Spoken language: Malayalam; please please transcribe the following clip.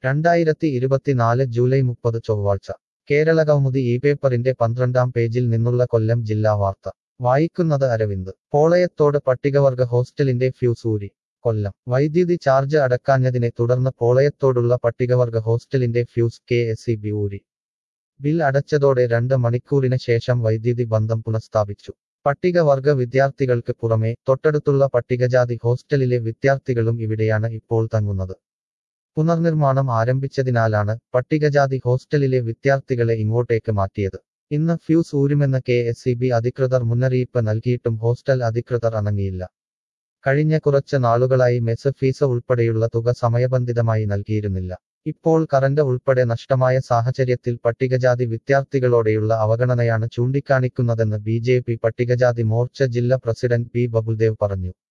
രണ്ടായിരത്തി ഇരുപത്തിനാല് ജൂലൈ മുപ്പത് ചൊവ്വാഴ്ച കേരളകൗമുദി ഈ പേപ്പറിന്റെ പന്ത്രണ്ടാം പേജിൽ നിന്നുള്ള കൊല്ലം ജില്ലാ വാർത്ത വായിക്കുന്നത് അരവിന്ദ് പോളയത്തോട് പട്ടികവർഗ ഹോസ്റ്റലിന്റെ ഫ്യൂസ് ഊരി കൊല്ലം വൈദ്യുതി ചാർജ് അടക്കാഞ്ഞതിനെ തുടർന്ന് പോളയത്തോടുള്ള പട്ടികവർഗ ഹോസ്റ്റലിന്റെ fuse K S E B ഊരി ബിൽ അടച്ചതോടെ രണ്ട് മണിക്കൂറിന് ശേഷം വൈദ്യുതി ബന്ധം പുനഃസ്ഥാപിച്ചു പട്ടികവർഗ വിദ്യാർത്ഥികൾക്ക് പുറമെ തൊട്ടടുത്തുള്ള പട്ടികജാതി ഹോസ്റ്റലിലെ വിദ്യാർത്ഥികളും ഇവിടെയാണ് ഇപ്പോൾ തങ്ങുന്നത് പുനർനിർമ്മാണം ആരംഭിച്ചതിനാലാണ് പട്ടികജാതി ഹോസ്റ്റലിലെ വിദ്യാർത്ഥികളെ ഇങ്ങോട്ടേക്ക് മാറ്റിയത് ഇന്ന് ഫ്യൂസ് ഊരുമെന്ന് കെ എസ് ഇ ബി അധികൃതർ മുന്നറിയിപ്പ് നൽകിയിട്ടും ഹോസ്റ്റൽ അധികൃതർ അണങ്ങിയില്ല കഴിഞ്ഞ കുറച്ച് നാളുകളായി മെസ് ഫീസ് ഉൾപ്പെടെയുള്ള തുക സമയബന്ധിതമായി നൽകിയിരുന്നില്ല ഇപ്പോൾ കറന്റ് ഉൾപ്പെടെ നഷ്ടമായ സാഹചര്യത്തിൽ പട്ടികജാതി വിദ്യാർത്ഥികളോടെയുള്ള അവഗണനയാണ് ചൂണ്ടിക്കാണിക്കുന്നതെന്ന് ബി ജെ പി പട്ടികജാതി മോർച്ച ജില്ലാ പ്രസിഡന്റ് പി ബബുൽദേവ് പറഞ്ഞു